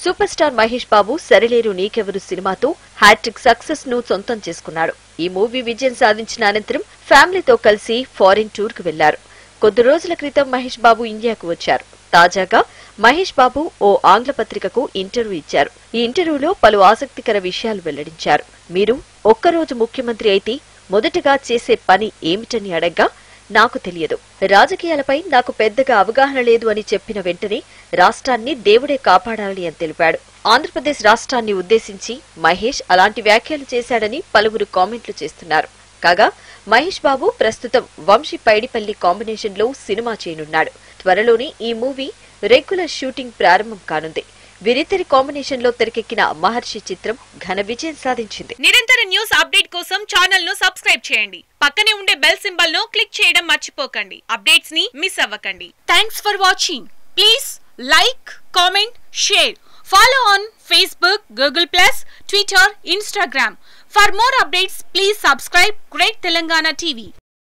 super star Mahesh Babu Sarileru Neekevvaru సినిమాతో hat trick success ను సొంతం చేసుకున్నాడు ఈ మూవీ విజయం సాధించిన అనంతరం ఫ్యామిలీతో కలిసి ఫారిన్ టూర్ కు వెళ్లారు కొద్ది రోజుల క్రితం మహేష్ బాబు ఇండియాకు వచ్చారు తాజాగా మహేష్ బాబు ఓ ఆంగ్ల పత్రికకు ఇంటర్వ్యూ ఇచ్చారు ఈ ఇంటర్వ్యూలో పలు ఆసక్తికర విషయాలు వెల్లడించారు మీరు ఒక్కరోజు ముఖ్యమంత్రి అయితే మొదటగా చేసే పని ఏమిటని అడగ్గా నాకు తెలియదు రాజకీయాలపై నాకు పెద్దగా అవగాహన లేదు అని చెప్పిన వెంటనే రాష్ట్రాన్ని దేవుడే కాపాడాలి అని తెలిపాడు ఆంధ్రప్రదేశ్ రాష్ట్రాన్ని ఉద్దేశించి మహేష్ అలాంటి వ్యాఖ్యలు చేశాడని పలువురు కామెంట్లు చేస్తున్నారు కాగా మహేష్ బాబు ప్రస్తుతం వంశీ పైడిపల్లి కాంబినేషన్ లో సినిమా చేయనున్నాడు త్వరలోనే ఈ మూవీ రెగ్యులర్ షూటింగ్ ప్రారంభం కానుంది వీరిద్దరి కాంబినేషన్ లో తెరకెక్కిన మహర్షి చిత్రం ఘన విజయం సాధించింది నిరంతర న్యూస్ అప్డేట్ కోసం ఛానల్ ను సబ్స్క్రైబ్ చేయండి పక్కనే ఉండే బెల్ సింబల్ ను క్లిక్ చేయడం మర్చిపోకండి అప్డేట్స్ ని మిస్ అవ్వకండి thanks for watching please like comment share follow on Facebook Google plus Twitter Instagram for more updates please subscribe great Telangana TV